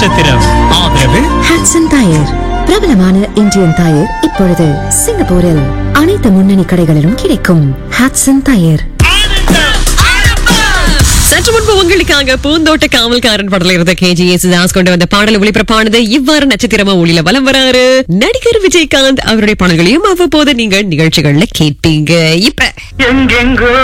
நட்சத்திரம் ஆதரவு ஹாட்சன் டயர் பிரபலமான இந்தியன் டயர் இப்பொழுது சிங்கப்பூரில் அனைத்து முன்னணி கடைகளிலும் கிடைக்கும் ஹாட்சன் டயர் சற்று முன்பு உங்களுக்காக பூந்தோட்ட காவல்காரன் படல இருந்த கேஜி யேசுதாஸ் கொண்டு வந்த பாடல் ஒளிபரப்பானது இவ்வாறு நட்சத்திரமா ஒளியில வலம் வராரு நடிகர் விஜயகாந்த் அவருடைய பாடல்களையும் அவ்வப்போது நீங்கள் நிகழ்ச்சிகள்ல கேட்பீங்க இப்ப எங்கெங்கோ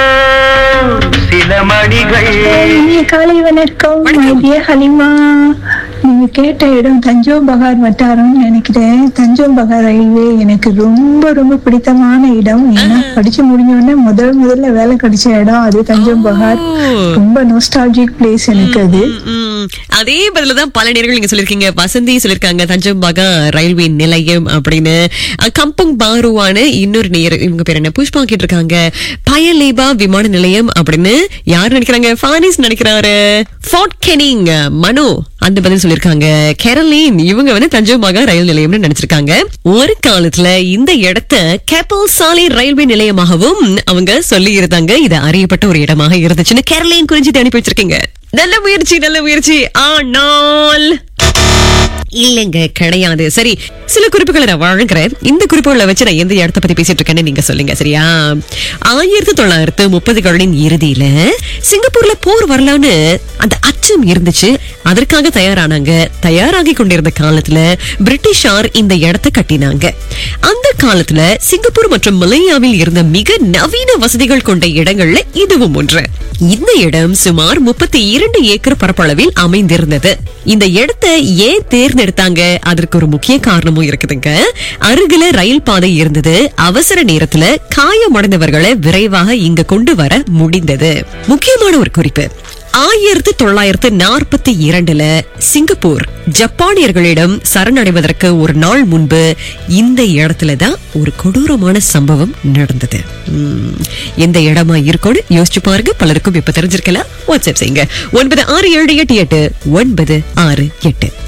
சில மணிகள் இனிய காலை வணக்கம் மைடிய ஹலிமா நீங்க கேட்ட இடம் தஞ்சோம் பகார் வட்டாரம்னு நினைக்கிறேன் தஞ்சோம் பகார் ரயில்வே எனக்கு ரொம்ப ரொம்ப பிடித்தமான இடம் ஏன்னா படிச்சு முடிஞ்ச உடனே முதல் முதல்ல வேலை கிடைச்ச இடம் அது தஞ்சோம் பகார் ரொம்ப நோஸ்டாலஜிக் பிளேஸ் எனக்கு அது ம், அதே பதில தான் பல நேரங்கள் நீங்க சொல்லிருக்கீங்க வசந்தி சொல்லிருக்காங்க தஞ்சம் பகா ரயில்வே நிலையம் அப்படின்னு அஹ், கம்பங் பாருவான இன்னொரு நேர் இவங்க பேர் என்ன புஷ்பா கேட்டிருக்காங்க பயலேபா விமான நிலையம் அப்படின்னு யார் நினைக்கிறாங்க ஃபானிஸ் நினைக்கிறாரு ஃபோர்ட் கெனிங் மனோ அந்த பதில் சொல்லிருக்காங்க கேரளின் இவங்க வந்து தஞ்சோம் பகா ரயில் நிலையம்னு நினைச்சிருக்காங்க ஒரு காலத்துல இந்த இடத்த கேப்பல் சாலை ரயில்வே நிலையமாகவும் அவங்க சொல்லி இருந்தாங்க இது அறியப்பட்ட ஒரு இடமாக இருந்துச்சுன்னு கேரளையும் குறிஞ்சி அனுப்பி வச்சிருக்கீங்க நல்ல முயற்சி நல்ல முயற்சி ஆனால் இல்லைங்க கிடையாது சரி சில குறிப்புகளை நான் வழங்குறேன் இந்த குறிப்புகளை வச்சு நான் எந்த இடத்த பத்தி பேசிட்டு இருக்கேன்னு நீங்க சொல்லுங்க சரியா ஆயிரத்தி தொள்ளாயிரத்து முப்பதுகளின் இறுதியில சிங்கப்பூர்ல போர் வரலான்னு அந்த அச்சம் இருந்துச்சு அதற்காக தயாரானாங்க தயாராகி கொண்டிருந்த காலத்துல பிரிட்டிஷார் இந்த இடத்தை கட்டினாங்க அந்த காலத்துல சிங்கப்பூர் மற்றும் மலேயாவில் இருந்த மிக நவீன வசதிகள் கொண்ட இடங்கள்ல இதுவும் ஒன்று இந்த இடம் சுமார் முப்பத்தி இரண்டு ஏக்கர் பரப்பளவில் அமைந்திருந்தது இந்த இடத்தை ஏன் தேர்ந்தெடுத்தாங்க அதற்கு ஒரு முக்கிய காரணமும் இருக்குதுங்க அருகில ரயில் பாதை இருந்தது அவசர நேரத்துல காயமடைந்தவர்களை விரைவாக இங்க கொண்டு வர முடிந்தது முக்கியமான ஒரு குறிப்பு ஆயிரத்தி தொள்ளாயிரத்து நாற்பத்தி இரண்டுல சிங்கப்பூர் ஜப்பானியர்களிடம் சரணடைவதற்கு ஒரு நாள் முன்பு இந்த இடத்துல தான் ஒரு கொடூரமான சம்பவம் நடந்தது உம், எந்த இடமா இருக்கும்னு யோசிச்சு பாருங்க பலருக்கும் இப்ப தெரிஞ்சிருக்கலாம் வாட்ஸ்அப் செய்யுங்க ஒன்பது ஆறு ஏழு எட்டு எட்டு ஒன்பது ஆறு எட்டு